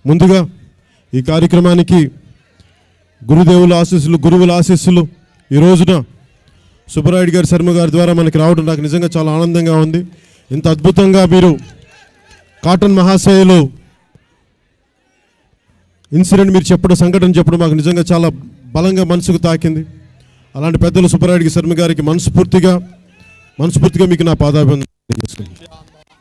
ముందుగా ఈ కార్యక్రమానికి గురుదేవుల ఆశీస్సులు గురువుల ఆశీస్సులు ఈ రోజున సుబ్బరాయుడు గారి శర్మ గారి ద్వారా మనకి రావడం నాకు నిజంగా చాలా ఆనందంగా ఉంది ఇంత అద్భుతంగా మీరు కాటన్ మహాశయలో ఇన్సిడెంట్ మీరు చెప్పడం సంఘటన చెప్పడం మాకు నిజంగా చాలా బలంగా మనసుకు తాకింది అలాంటి పెద్దలు సుబ్బరాయుడు శర్మ గారికి మనస్ఫూర్తిగా మనస్ఫూర్తిగా మీకు నా పాదాభివందనం తెలియజేసుకుంటున్నాను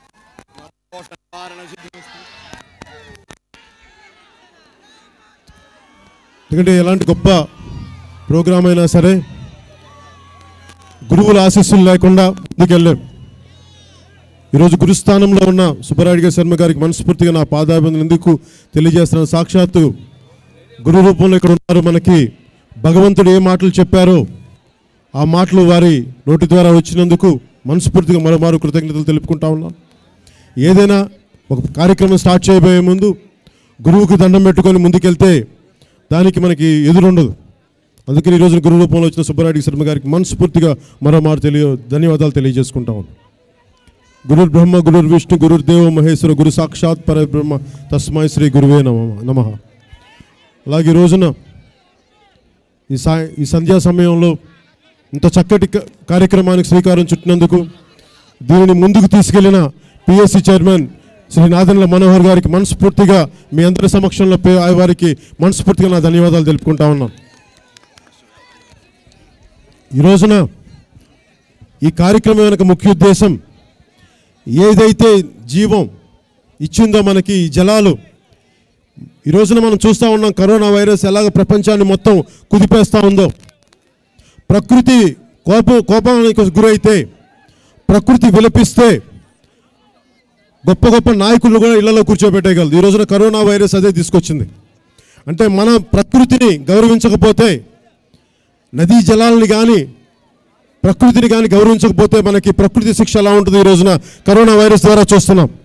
ఎందుకంటే ఎలాంటి గొప్ప ప్రోగ్రాం అయినా సరే గురువుల ఆశీస్సులు లేకుండా ముందుకెళ్ళాం ఈరోజు గురుస్థానంలో ఉన్న సుబ్బరాయుడు గారి శర్మ గారికి మనస్ఫూర్తిగా నా పాదాభివందనం ఎందుకు తెలియజేస్తున్నాను సాక్షాత్తు గురు రూపంలో ఇక్కడ ఉన్నారు మనకి భగవంతుడు ఏ మాటలు చెప్పారో ఆ మాటలు వారి నోటి ద్వారా వచ్చినందుకు మనస్ఫూర్తిగా మరోమారు కృతజ్ఞతలు తెలుపుకుంటా ఉన్నాను ఏదైనా ఒక కార్యక్రమం స్టార్ట్ చేయబోయే ముందు గురువుకి దండం పెట్టుకొని ముందుకెళ్తే దానికి మనకి ఎదురుండదు అందుకని ఈ రోజున గురు రూపంలో వచ్చిన సుబ్బరాయుడు శర్మ గారికి మనస్ఫూర్తిగా మరోమారు తెలియ ధన్యవాదాలు తెలియజేసుకుంటా ఉన్నాను గురుర్ బ్రహ్మ గురుర్ విష్ణు గురుర్ దేవ మహేశ్వర గురు సాక్షాత్ పరబ్రహ్మ తస్మై శ్రీ గురువే నమ నమ అలాగే ఈ రోజున ఈ సా ఈ సంధ్యా సమయంలో ఇంత చక్కటి క- కార్యక్రమానికి శ్రీకారం చుట్టినందుకు దీనిని ముందుకు తీసుకెళ్లిన పిఎస్సి చైర్మన్ శ్రీ నాదన్ల మనోహర్ గారికి మనస్ఫూర్తిగా మీ అందరి సమక్షంలో పే వారికి మనస్ఫూర్తిగా నా ధన్యవాదాలు తెలుపుకుంటా ఉన్నాను ఈ రోజున ఈ కార్యక్రమం వెనుక ముఖ్య ఉద్దేశం ఏదైతే జీవం ఇచ్చిందో మనకి ఈ జలాలు ఈ రోజున మనం చూస్తూ ఉన్నాం కరోనా వైరస్ ఎలాగ ప్రపంచాన్ని మొత్తం కుదిపేస్తూ ఉందో ప్రకృతి కోపం కోపానికి గురైతే ప్రకృతి విలపిస్తే గొప్ప గొప్ప నాయకులను కూడా ఇళ్లలో కూర్చోబెట్టేయగలదు ఈ రోజున కరోనా వైరస్ అదే తీసుకొచ్చింది అంటే మన ప్రకృతిని గౌరవించకపోతే నదీ జలాలని కానీ ప్రకృతిని కానీ గౌరవించకపోతే మనకి ప్రకృతి శిక్ష ఎలా ఉంటుంది ఈ రోజున కరోనా వైరస్ ద్వారా చూస్తున్నాం